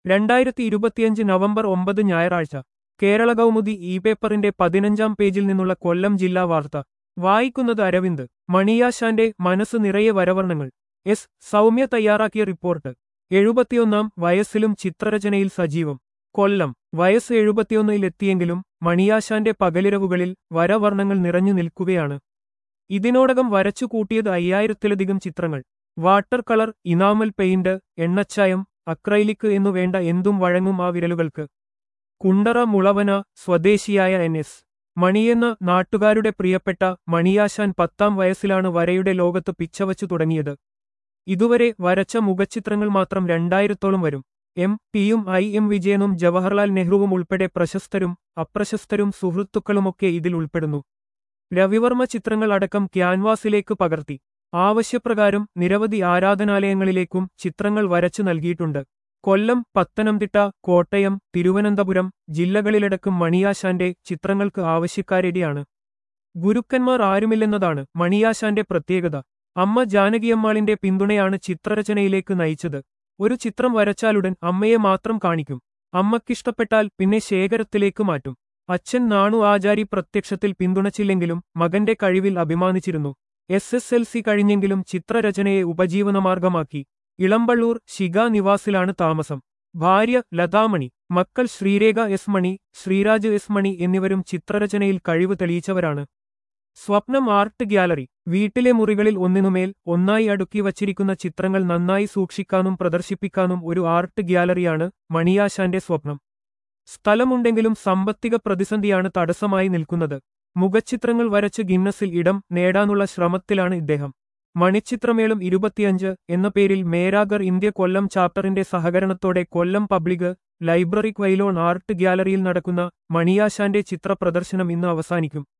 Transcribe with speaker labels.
Speaker 1: രണ്ടായിരത്തി ഇരുപത്തിയഞ്ച് നവംബർ ഒമ്പത് ഞായറാഴ്ച കേരള കൗമുദി ഇ പേപ്പറിന്റെ പതിനഞ്ചാം പേജിൽ നിന്നുള്ള കൊല്ലം ജില്ലാ വാർത്ത വായിക്കുന്നത് അരവിന്ദ് മണിയാശാന്റെ മനസ്സ് നിറയെ വരവർണ്ണങ്ങൾ എസ് സൗമ്യ തയ്യാറാക്കിയ റിപ്പോർട്ട് എഴുപത്തിയൊന്നാം വയസ്സിലും ചിത്രരചനയിൽ സജീവം കൊല്ലം വയസ്സ് എഴുപത്തിയൊന്നിലെത്തിയെങ്കിലും മണിയാശാന്റെ പകലിരവുകളിൽ വരവർണ്ണങ്ങൾ നിറഞ്ഞു നിൽക്കുകയാണ് ഇതിനോടകം വരച്ചു കൂട്ടിയത് അയ്യായിരത്തിലധികം ചിത്രങ്ങൾ വാട്ടർ കളർ ഇനാമൽ പെയിന്റ് എണ്ണച്ചായം അക്രൈലിക് എന്നു വേണ്ട എന്തും വഴങ്ങും ആ വിരലുകൾക്ക് കുണ്ടറ മുളവന സ്വദേശിയായ എൻ എസ് മണിയെന്ന നാട്ടുകാരുടെ പ്രിയപ്പെട്ട മണിയാശാൻ പത്താം വയസ്സിലാണ് വരയുടെ ലോകത്ത് പിച്ചവച്ചു തുടങ്ങിയത് ഇതുവരെ വരച്ച മുഖച്ചിത്രങ്ങൾ മാത്രം രണ്ടായിരത്തോളം വരും എം പിയും ഐ എം വിജയനും ജവഹർലാൽ നെഹ്റുവും ഉൾപ്പെടെ പ്രശസ്തരും അപ്രശസ്തരും സുഹൃത്തുക്കളുമൊക്കെ ഇതിൽ ഉൾപ്പെടുന്നു രവിവർമ്മ ചിത്രങ്ങൾ അടക്കം ക്യാൻവാസിലേക്ക് പകർത്തി ആവശ്യപ്രകാരം നിരവധി ആരാധനാലയങ്ങളിലേക്കും ചിത്രങ്ങൾ വരച്ചു നൽകിയിട്ടുണ്ട് കൊല്ലം പത്തനംതിട്ട കോട്ടയം തിരുവനന്തപുരം ജില്ലകളിലടക്കം മണിയാശാന്റെ ചിത്രങ്ങൾക്ക് ആവശ്യക്കാരെടിയാണ് ഗുരുക്കന്മാർ ആരുമില്ലെന്നതാണ് മണിയാശാന്റെ പ്രത്യേകത അമ്മ ജാനകിയമ്മാളിന്റെ പിന്തുണയാണ് ചിത്രരചനയിലേക്ക് നയിച്ചത് ഒരു ചിത്രം വരച്ചാലുടൻ അമ്മയെ മാത്രം കാണിക്കും അമ്മക്കിഷ്ടപ്പെട്ടാൽ പിന്നെ ശേഖരത്തിലേക്ക് മാറ്റും അച്ഛൻ നാണു ആചാരി പ്രത്യക്ഷത്തിൽ പിന്തുണച്ചില്ലെങ്കിലും മകന്റെ കഴിവിൽ അഭിമാനിച്ചിരുന്നു എസ് എസ് എൽ സി കഴിഞ്ഞെങ്കിലും ചിത്രരചനയെ ഉപജീവനമാർഗമാക്കി ഇളമ്പള്ളൂർ ശിഖ നിവാസിലാണ് താമസം ഭാര്യ ലതാമണി മക്കൾ ശ്രീരേഖ എസ് മണി ശ്രീരാജ് എസ് മണി എന്നിവരും ചിത്രരചനയിൽ കഴിവ് തെളിയിച്ചവരാണ് സ്വപ്നം ആർട്ട് ഗ്യാലറി വീട്ടിലെ മുറികളിൽ ഒന്നിനുമേൽ ഒന്നായി അടുക്കി വച്ചിരിക്കുന്ന ചിത്രങ്ങൾ നന്നായി സൂക്ഷിക്കാനും പ്രദർശിപ്പിക്കാനും ഒരു ആർട്ട് ഗ്യാലറിയാണ് മണിയാശാന്റെ സ്വപ്നം സ്ഥലമുണ്ടെങ്കിലും സാമ്പത്തിക പ്രതിസന്ധിയാണ് തടസ്സമായി നിൽക്കുന്നത് മുഖച്ചിത്രങ്ങൾ വരച്ച് ഗിന്നസിൽ ഇടം നേടാനുള്ള ശ്രമത്തിലാണ് ഇദ്ദേഹം മണിച്ചിത്രമേളം ഇരുപത്തിയഞ്ച് എന്ന പേരിൽ മേരാഗർ ഇന്ത്യ കൊല്ലം ചാപ്റ്ററിന്റെ സഹകരണത്തോടെ Kollam public library Quilon art gallery നടക്കുന്ന മണിയാശാന്റെ ചിത്ര പ്രദർശനം ഇന്ന് അവസാനിക്കും